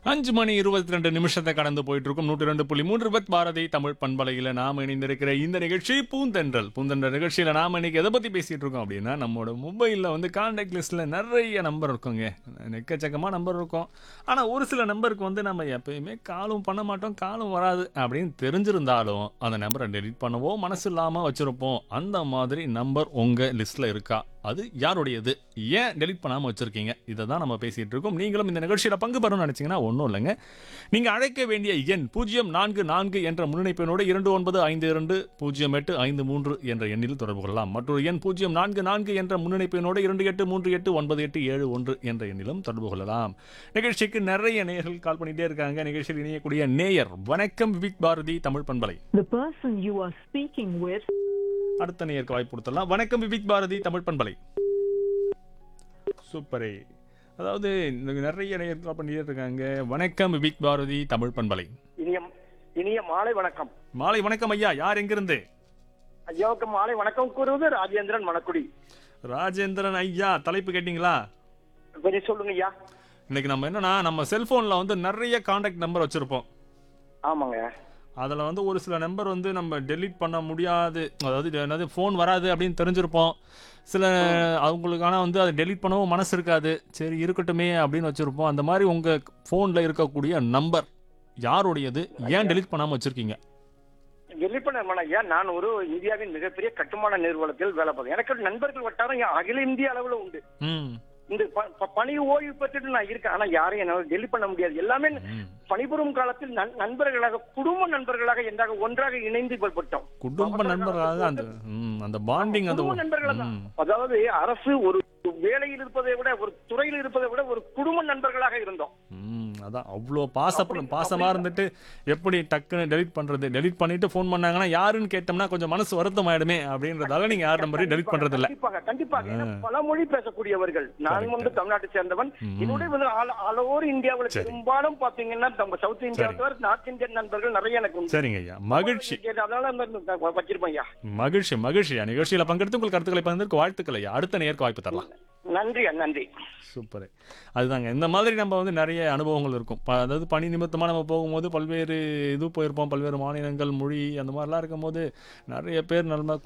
அஞ்சு மணி இருபத்தி ரெண்டு நிமிஷத்தை கடந்து போயிட்டு இருக்கும் நூற்றி ரெண்டு புள்ளி மூன்று பத் பாரதி தமிழ் பண்பலையில் நாம் இணைந்திருக்கிற இந்த நிகழ்ச்சி பூந்தென்றல் பூந்தென்றல் நிகழ்ச்சியில் நாம் இன்னைக்கு எதை பற்றி பேசிட்டு இருக்கோம் அப்படின்னா நம்மளோட மொபைலில் வந்து கான்டாக்ட் லிஸ்ட்டில் நிறைய நம்பர் இருக்குங்க எக்கச்சக்கமாக நம்பர் இருக்கும் ஆனால் ஒரு சில நம்பருக்கு வந்து நம்ம எப்பயுமே காலும் பண்ண மாட்டோம் காலும் வராது அப்படின்னு தெரிஞ்சிருந்தாலும் அந்த நம்பரை டெலீட் பண்ணவோ மனசு இல்லாமல் வச்சுருப்போம் அந்த மாதிரி நம்பர் உங்கள் லிஸ்ட்டில் இருக்கா அது யாருடையது ஏன் டெலிட் பண்ணாமல் வச்சுருக்கீங்க இதை தான் நம்ம பேசிகிட்டு இருக்கோம் நீங்களும் இந்த நிகழ்ச்சியில் பங்கு பெறணும்னு நினச்சிங்கன்னா ஒன்றும் இல்லைங்க நீங்கள் அழைக்க வேண்டிய எண் பூஜ்ஜியம் நான்கு நான்கு என்ற முன்னிணைப்பினோடு இரண்டு ஒன்பது ஐந்து இரண்டு பூஜ்ஜியம் எட்டு ஐந்து மூன்று என்ற எண்ணில் தொடர்பு கொள்ளலாம் மற்றொரு எண் பூஜ்ஜியம் நான்கு நான்கு என்ற முன்னிணைப்பினோடு இரண்டு எட்டு மூன்று எட்டு ஒன்பது எட்டு ஏழு ஒன்று என்ற எண்ணிலும் தொடர்பு கொள்ளலாம் நிகழ்ச்சிக்கு நிறைய நேயர்கள் கால் பண்ணிட்டே இருக்காங்க நிகழ்ச்சியில் இணையக்கூடிய நேயர் வணக்கம் விவிக் பாரதி தமிழ் பண்பலை The person you are speaking with அடுத்த நேயருக்கு வாய்ப்பு கொடுத்துடலாம் வணக்கம் விவிக் பாரதி தமிழ் பண்பலை சூப்பரே அதாவது இந்த நிறைய நேயர் கால் பண்ணிட்டே இருக்காங்க வணக்கம் விவிக் பாரதி தமிழ் பண்பலை இனிய இனிய மாலை வணக்கம் மாலை வணக்கம் ஐயா யார் எங்கிருந்து ஐயாவுக்கு மாலை வணக்கம் கூறுவது ராஜேந்திரன் மணக்குடி ராஜேந்திரன் ஐயா தலைப்பு கேட்டிங்களா கொஞ்சம் சொல்லுங்க ஐயா இன்னைக்கு நம்ம என்னன்னா நம்ம செல்போன்ல வந்து நிறைய காண்டாக்ட் நம்பர் வச்சிருப்போம் ஆமாங்க அதில் வந்து ஒரு சில நம்பர் வந்து நம்ம டெலீட் பண்ண முடியாது அதாவது இது என்னது ஃபோன் வராது அப்படின்னு தெரிஞ்சிருப்போம் சில அவங்களுக்கான வந்து அதை டெலீட் பண்ணவும் மனசு இருக்காது சரி இருக்கட்டுமே அப்படின்னு வச்சுருப்போம் அந்த மாதிரி உங்கள் ஃபோனில் இருக்கக்கூடிய நம்பர் யாருடையது ஏன் டெலீட் பண்ணாமல் வச்சுருக்கீங்க வெளிப்பட ஐயா நான் ஒரு இந்தியாவின் மிகப்பெரிய கட்டுமான நிறுவனத்தில் வேலை பார்க்கிறேன் எனக்கு ஒரு நண்பர்கள் வட்டாரம் என் அகில இந்திய அளவுல உண்டு ம் இந்த ப- ப- பணி ஓய்வு பெற்றுட்டு நான் இருக்கேன் ஆனா யாரையும் என்னால டெலிட் பண்ண முடியாது எல்லாமே ம். பணிபுரியும் காலத்தில் நண்- நண்பர்களாக குடும்ப நண்பர்களாக என்றாக ஒன்றாக இணைந்து பட்டோம் குடும்ப நண்பர்களாக அந்த ம், அந்த பாண்டிங் அந்த குடும்ப நண்பர்கள் தான் ம். அதாவது அரசு ஒரு வேலையில் இருப்பதை விட ஒரு துறையில் இருப்பதை விட ஒரு குடும்ப நண்பர்களாக இருந்தோம் ம், அதான் அவ்வளோ பாசப்படும் பாசமாக இருந்துட்டு எப்படி டக்குன்னு டெலிட் பண்ணுறது டெலிட் பண்ணிட்டு ஃபோன் பண்ணாங்கன்னா யாருன்னு கேட்டோம்னா கொஞ்சம் மனசு வருத்தம் ஆயிடுமே அப்படின்றதால நீங்கள் யார் நம்பரையும் டெலிட் பண்ணுறது இல்லை கண்டிப்பாக கண்டிப்பாக ஏன்னா பல மொழி பேசக்கூடியவர்கள் நான் வந்து தமிழ்நாட்டை சேர்ந்தவன் என்னுடைய வந்து ஆல் ஓவர் இந்தியாவுல பெரும்பாலும் பாத்தீங்கன்னா நம்ம சவுத் இந்தியா தவிர நார்த் இந்தியன் நண்பர்கள் நிறைய எனக்கு உண்டு சரிங்க ஐயா மகிழ்ச்சி அதனால இந்த வ- வச்சிருப்பேன் ஐயா மகிழ்ச்சி மகிழ்ச்சி ஐயா நிகழ்ச்சியில் பங்கெடுத்து உங்கள் கருத்துக்களை பகிர்ந்ததற்கு வாழ்த்துக்கள் ஐயா அடுத்த நேருக்கு வாய்ப்பு தரலாம் நன்றி நன்றி சூப்பர் அதுதாங்க இந்த மாதிரி நம்ம வந்து நிறைய அனுபவங்கள் இருக்கும் ப- அதாவது பணி நிமித்தமாக நம்ம போகும்போது பல்வேறு இது போயிருப்போம் பல்வேறு மாநிலங்கள் மொழி அந்த மாதிரிலாம் இருக்கும்போது நிறைய பேர் நம்ம